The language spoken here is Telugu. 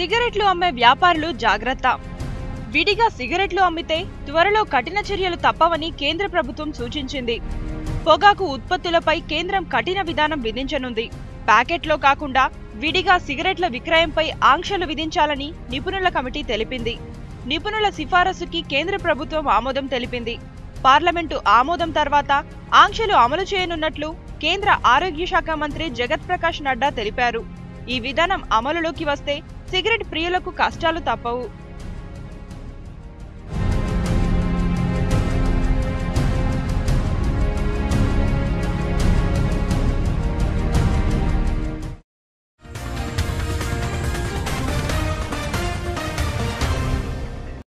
సిగరెట్లు అమ్మే వ్యాపారులు జాగ్రత్త విడిగా సిగరెట్లు అమ్మితే త్వరలో కఠిన చర్యలు తప్పవని కేంద్ర ప్రభుత్వం సూచించింది పొగాకు ఉత్పత్తులపై కేంద్రం కఠిన విధానం విధించనుంది ప్యాకెట్లో కాకుండా విడిగా సిగరెట్ల విక్రయంపై ఆంక్షలు విధించాలని నిపుణుల కమిటీ తెలిపింది నిపుణుల సిఫారసుకి కేంద్ర ప్రభుత్వం ఆమోదం తెలిపింది పార్లమెంటు ఆమోదం తర్వాత ఆంక్షలు అమలు చేయనున్నట్లు కేంద్ర ఆరోగ్య శాఖ మంత్రి జగత్ ప్రకాష్ నడ్డా తెలిపారు ఈ విధానం అమలులోకి వస్తే సిగరెట్ ప్రియులకు కష్టాలు తప్పవు